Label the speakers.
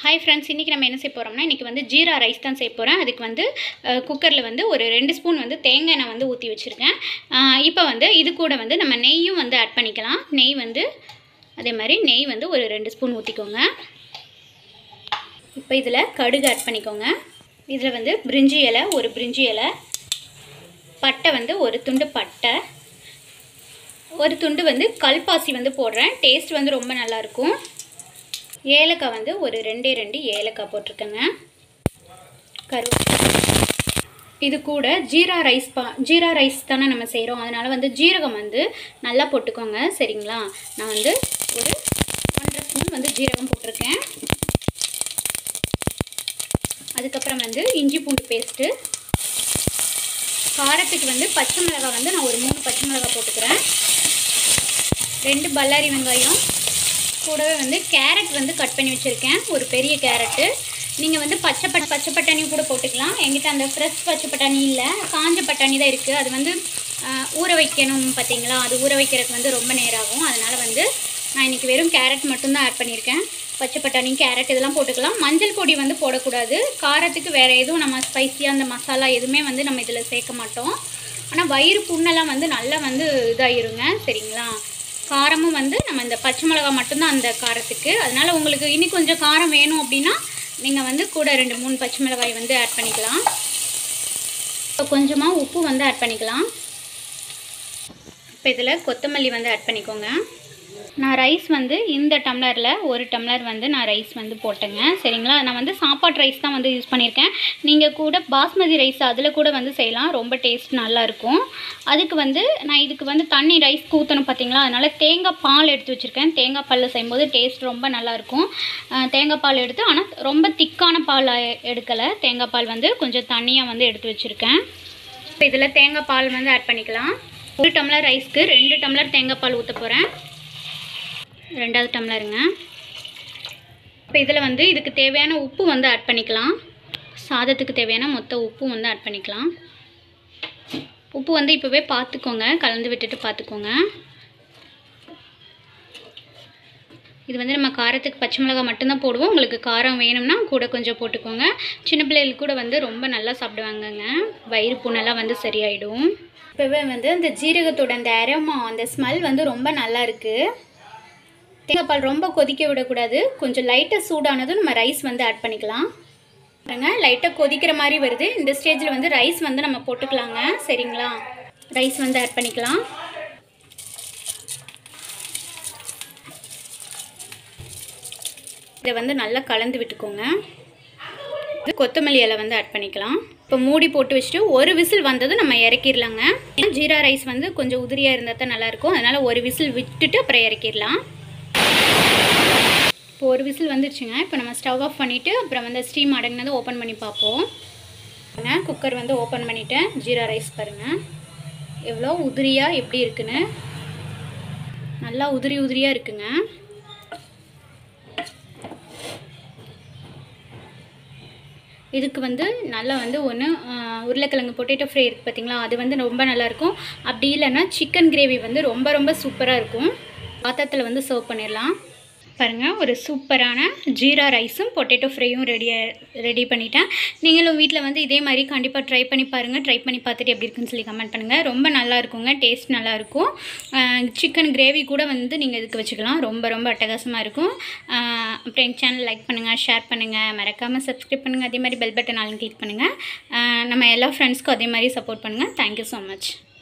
Speaker 1: hi friends இன்றைக்கி நம்ம என்ன செய்ய போகிறோம்னா இன்றைக்கி வந்து ஜீரா ரைஸ் தான் செய்ய போகிறேன் அதுக்கு வந்து குக்கரில் வந்து ஒரு ரெண்டு ஸ்பூன் வந்து தேங்காய் நான் வந்து ஊற்றி வச்சுருக்கேன் இப்போ வந்து இது கூட வந்து நம்ம நெய்யும் வந்து ஆட் பண்ணிக்கலாம் நெய் வந்து அதே மாதிரி நெய் வந்து ஒரு ரெண்டு ஸ்பூன் ஊற்றிக்கோங்க இப்போ இதில் கடுகு ஆட் பண்ணிக்கோங்க இதில் வந்து பிரிஞ்சி இலை ஒரு பிரிஞ்சி இலை பட்டை வந்து ஒரு துண்டு பட்டை ஒரு துண்டு வந்து கல்பாசி வந்து போடுறேன் டேஸ்ட் வந்து ரொம்ப நல்லாயிருக்கும் ஏலக்காய் வந்து ஒரு ரெண்டே ரெண்டு ஏலக்காய் போட்டிருக்கேங்க கரு இது கூட ஜீரா ரைஸ் பா ஜீரா ரைஸ் தானே நம்ம செய்கிறோம் அதனால் வந்து ஜீரகம் வந்து நல்லா போட்டுக்கோங்க சரிங்களா நான் வந்து ஒரு ஒன்றரை ஸ்பூன் வந்து ஜீரகம் போட்டிருக்கேன் அதுக்கப்புறம் வந்து இஞ்சி பூண்டு பேஸ்ட்டு காரத்துக்கு வந்து பச்சை மிளகாய் வந்து நான் ஒரு மூணு பச்சை மிளகாய் போட்டுக்கிறேன் ரெண்டு பல்லாரி வெங்காயம் கூடவே வந்து கேரட் வந்து கட் பண்ணி வச்சுருக்கேன் ஒரு பெரிய கேரட்டு நீங்கள் வந்து பச்சை பட் பச்சை பட்டாணி கூட போட்டுக்கலாம் எங்கிட்ட அந்த ஃப்ரெஷ் பச்சை பட்டாணி இல்லை காஞ்ச பட்டாணி தான் இருக்குது அது வந்து ஆஹ், ஊற வைக்கணும் பார்த்தீங்களா அது ஊற வைக்கிறதுக்கு வந்து ரொம்ப நேரம் ஆகும் அதனால் வந்து நான் இன்றைக்கி வெறும் கேரட் மட்டும்தான் ஆட் பண்ணியிருக்கேன் பச்சை பட்டாணி கேரட் இதெல்லாம் போட்டுக்கலாம் மஞ்சள் பொடி வந்து போடக்கூடாது காரத்துக்கு வேறு எதுவும் நம்ம ஸ்பைஸியாக அந்த மசாலா எதுவுமே வந்து நம்ம இதில் சேர்க்க மாட்டோம் ஆனால் வயிறு புண்ணெல்லாம் வந்து நல்லா வந்து இதாயிருங்க சரிங்களா காரமும் வந்து நம்ம இந்த பச்சை மிளகா மட்டும்தான் அந்த காரத்துக்கு அதனால் உங்களுக்கு இனி கொஞ்சம் காரம் வேணும் அப்படின்னா நீங்கள் வந்து கூட ரெண்டு மூணு பச்சை மிளகாய் வந்து ஆட் பண்ணிக்கலாம் இப்போ கொஞ்சமாக உப்பு வந்து ஆட் பண்ணிக்கலாம் இப்போ இதில் கொத்தமல்லி வந்து ஆட் பண்ணிக்கோங்க நான் ரைஸ் வந்து இந்த டம்ளரில் ஒரு டம்ளர் வந்து நான் ரைஸ் வந்து போட்டேங்க சரிங்களா நான் வந்து சாப்பாட்டு ரைஸ் தான் வந்து யூஸ் பண்ணியிருக்கேன் நீங்கள் கூட பாஸ்மதி ரைஸ் அதில் கூட வந்து செய்யலாம் ரொம்ப டேஸ்ட் நல்லாயிருக்கும் அதுக்கு வந்து நான் இதுக்கு வந்து தண்ணி ரைஸ் ஊற்றணும் பார்த்தீங்களா அதனால் தேங்காய் பால் எடுத்து வச்சுருக்கேன் தேங்காய் பாலில் செய்யும்போது டேஸ்ட் ரொம்ப நல்லாயிருக்கும் அஹ் தேங்காய் பால் எடுத்து ஆனால் ரொம்ப திக்கான பால் எடுக்கலை தேங்காய் பால் வந்து கொஞ்சம் தண்ணியாக வந்து எடுத்து வச்சுருக்கேன் இப்போ இதில் தேங்காய் பால் வந்து ஆட் பண்ணிக்கலாம் ஒரு டம்ளர் ரைஸ்க்கு ரெண்டு டம்ளர் தேங்காய் பால் ஊற்ற போகிறேன் ரெண்டாவது டம்ளருங்க இப்போ இதில் வந்து இதுக்கு தேவையான உப்பு வந்து ஆட் பண்ணிக்கலாம் சாதத்துக்கு தேவையான மொத்த உப்பு வந்து ஆட் பண்ணிக்கலாம் உப்பு வந்து இப்போவே பார்த்துக்கோங்க கலந்து விட்டுட்டு பார்த்துக்கோங்க இது வந்து நம்ம காரத்துக்கு பச்சை மிளகாய் மட்டும்தான் போடுவோம் உங்களுக்கு காரம் வேணும்னா கூட கொஞ்சம் போட்டுக்கோங்க சின்ன பிள்ளைகளுக்கு கூட வந்து ரொம்ப நல்லா சாப்பிடுவாங்கங்க வயிறு புண்ணெல்லாம் வந்து சரியாயிடும் இப்போவே வந்து அந்த ஜீரகத்தோட அந்த அரோமா அந்த ஸ்மெல் வந்து ரொம்ப நல்லா இருக்குது தேங்காய் பால் ரொம்ப கொதிக்க விடக்கூடாது கொஞ்சம் லைட்டாக சூடானதும் நம்ம ரைஸ் வந்து ஆட் பண்ணிக்கலாம் பாருங்க லைட்டாக கொதிக்கிற மாதிரி வருது இந்த ஸ்டேஜில் வந்து ரைஸ் வந்து நம்ம போட்டுக்கலாங்க சரிங்களா ரைஸ் வந்து ஆட் பண்ணிக்கலாம் இதை வந்து நல்லா கலந்து விட்டுக்கோங்க இது கொத்தமல்லி இலை வந்து ஆட் பண்ணிக்கலாம் இப்போ மூடி போட்டு வச்சுட்டு ஒரு விசில் வந்ததும் நம்ம இறக்கிடலாங்க ஏன்னா ஜீரா ரைஸ் வந்து கொஞ்சம் உதிரியாக இருந்தால் தான் நல்லாயிருக்கும் அதனால் ஒரு விசில் விட்டுட்டு அப்புறம் இறக்கிடலாம் இப்போ ஒரு விசில் வந்துருச்சுங்க இப்போ நம்ம ஸ்டவ் ஆஃப் பண்ணிவிட்டு அப்புறம் வந்து ஸ்டீம் அடங்கினதை ஓப்பன் பண்ணி பார்ப்போம் பாருங்க குக்கர் வந்து ஓப்பன் பண்ணிவிட்டேன் ஜீரா ரைஸ் பாருங்கள் எவ்வளோ உதிரியாக எப்படி இருக்குன்னு நல்லா உதிரி உதிரியாக இருக்குங்க இதுக்கு வந்து நல்லா வந்து ஒன்று உருளைக்கிழங்கு பொட்டேட்டோ ஃப்ரை இருக்குது பார்த்தீங்களா அது வந்து ரொம்ப நல்லாயிருக்கும் அப்படி இல்லைன்னா சிக்கன் கிரேவி வந்து ரொம்ப ரொம்ப சூப்பராக இருக்கும் பாத்திரத்தில் வந்து சர்வ் பண்ணிடலாம் பாருங்கள் ஒரு சூப்பரான ஜீரா ரைஸும் பொட்டேட்டோ ஃப்ரையும் ரெடி ரெடி பண்ணிட்டேன் நீங்களும் வீட்டில் வந்து இதே மாதிரி கண்டிப்பாக ட்ரை பண்ணி பாருங்கள் ட்ரை பண்ணி பார்த்துட்டு எப்படி இருக்குன்னு சொல்லி கமெண்ட் பண்ணுங்கள் ரொம்ப நல்லா இருக்குங்க டேஸ்ட் நல்லாயிருக்கும் சிக்கன் கிரேவி கூட வந்து நீங்கள் இதுக்கு வச்சுக்கலாம் ரொம்ப ரொம்ப அட்டகாசமாக இருக்கும் ஆஹ் அப்புறம் எங்கள் சேனல் லைக் பண்ணுங்கள் ஷேர் பண்ணுங்கள் மறக்காமல் சப்ஸ்கிரைப் பண்ணுங்கள் அதே மாதிரி பெல் பட்டன் ஆளும் கிளிக் பண்ணுங்கள் ஆஹ் நம்ம எல்லா ஃப்ரெண்ட்ஸ்க்கும் அதே மாதிரி சப்போர்ட் பண்ணுங்கள் தேங்க்யூ ஸோ மச்